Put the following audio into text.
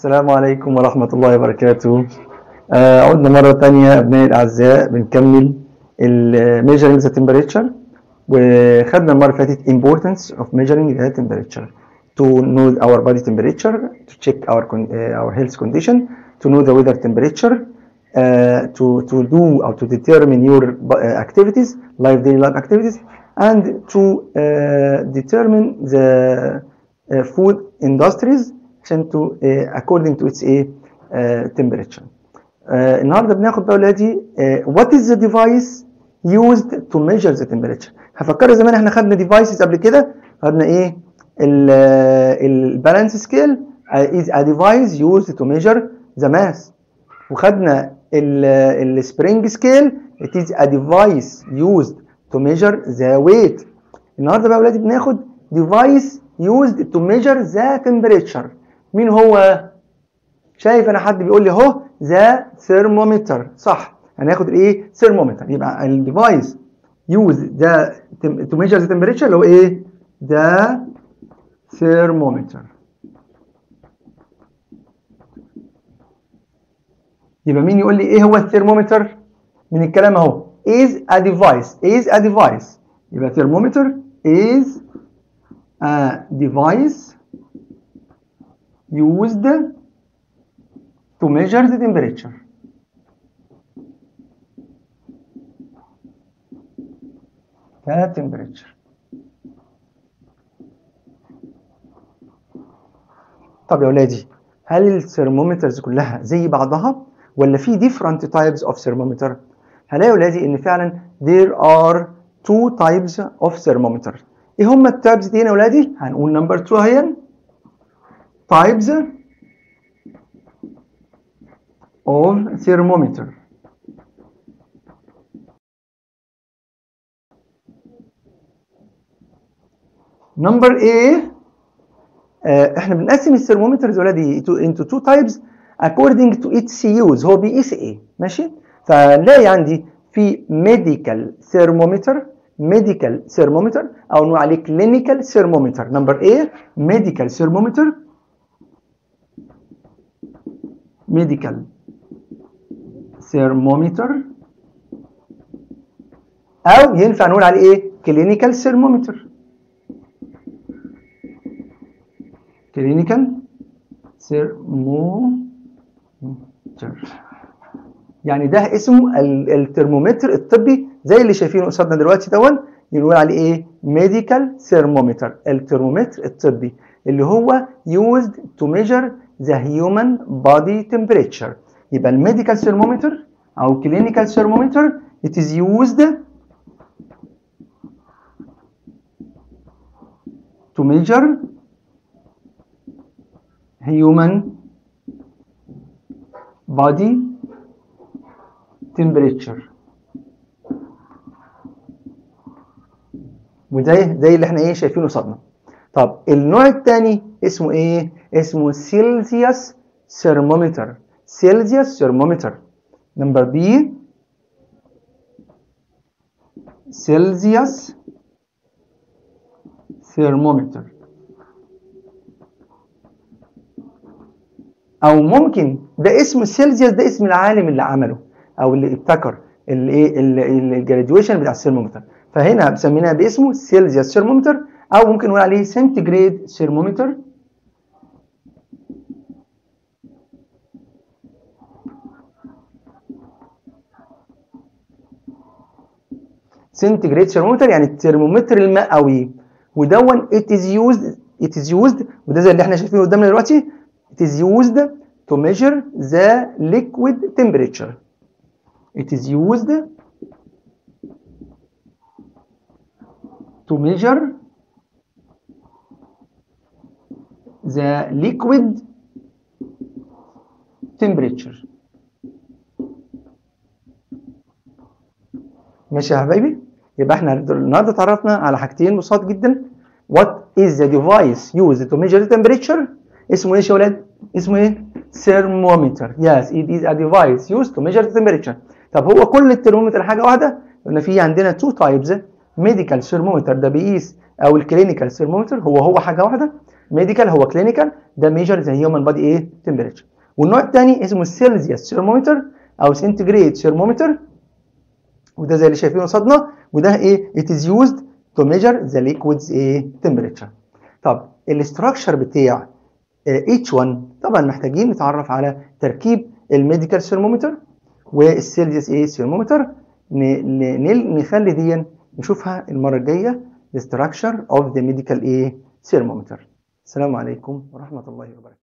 السلام عليكم ورحمة الله وبركاته آه، عدنا مرة تانية أبنائي الأعزاء بنكمل ال measuring the temperature وخدنا المرة اللي فاتت importance of measuring the temperature to know our body temperature to check our con- uh, our health condition to know the weather temperature uh, to to do or to determine your uh, activities life daily life activities and to uh, determine the uh, food industries عشان to uh, according to its a uh, temperature. Uh, النهارده بناخد بقى ولادي uh, what is the device used to measure the temperature. هفكر زمان احنا خدنا devices قبل كده خدنا ايه البالانس سكيل is a device used to measure the mass وخدنا السبرينج سكيل it is a device used to measure the weight النهارده بقى ولادي بناخد device used to measure the temperature مين هو شايف انا حد بيقول لي اهو ذا ثيرمومتر صح هناخد الايه ثيرمومتر يبقى الديفايس يوز ذا تو ميجر ذا تمبريتشر اللي هو ايه ذا ثيرمومتر يبقى مين يقول لي ايه هو الثيرمومتر من الكلام اهو is a device is a device يبقى thermometer is a device used to measure the temperature. The temperature. طب يا ولادي هل الثرمومترز كلها زي بعضها ولا في different types of thermometer؟ هلاقي يا ولادي ان فعلا there are two types of thermometer. ايه هم التايبس دي يا ولادي؟ هنقول نمبر 2 اهي types of thermometer number A آه، احنا بنقسم الثرمومترز ولادي to- into two types according to its use هو بيقيس ايه ماشي فنلاقي عندي في medical thermometer medical thermometer او نقول عليه clinical thermometer number A medical thermometer medical thermometer او ينفع نقول عليه ايه clinical thermometer clinical thermometer يعني ده اسمه ال- الترمومتر الطبي زي اللي شايفينه قصادنا دلوقتي دون يقول عليه ايه medical thermometer الترمومتر الطبي اللي هو used to measure the human body temperature يبقى الميديكال thermometer او clinical thermometer it is used to measure human body temperature وزي زي اللي احنا ايه شايفينه قصادنا طب النوع الثاني اسمه ايه اسمه سيلسيوس ثرمومتر سيلسيوس ثرمومتر نمبر بي سيلسيوس ثرمومتر او ممكن ده اسم سيلسيوس ده اسم العالم اللي عمله او اللي ابتكر الايه الجراديويشن بتاع الثرمومتر فهنا مسميناها باسمه سيلسيوس ثرمومتر او ممكن نقول عليه سنتيجريد ثرمومتر سنتيجريد ثرمومتر يعني الترمومتر المئوي ودون it is used it is used وده زي اللي احنا شايفينه قدامنا دلوقتي it is used to measure the liquid temperature it is used to measure the liquid temperature ماشي يا حبايبي يبقى احنا النهارده اتعرفنا على حاجتين بسيط جدا what is the device used to measure the temperature اسمه ايه يا ولاد اسمه ايه thermometer yes it is a device used to measure the temperature طب هو كل الترمومتر حاجه واحده قلنا في عندنا two types medical thermometer ده بيقيس او الكلينيكال thermometer هو هو حاجه واحده ميديكال هو كلينيكال ده ميجر ذا هيومن بادي ايه تمبريتشر والنوع الثاني اسمه السيلزيوس ثيرمومتر او سنتيجريد ثيرمومتر وده زي اللي شايفينه قصادنا وده ايه it is used to measure the liquids ايه temperature طب الاستراكشر بتاع each one طبعا محتاجين نتعرف على تركيب الميديكال ثيرمومتر والسيلزيوس ايه ثيرمومتر نخلي دي نشوفها المره الجايه the structure of the medical ايه thermometer السلام عليكم ورحمه الله وبركاته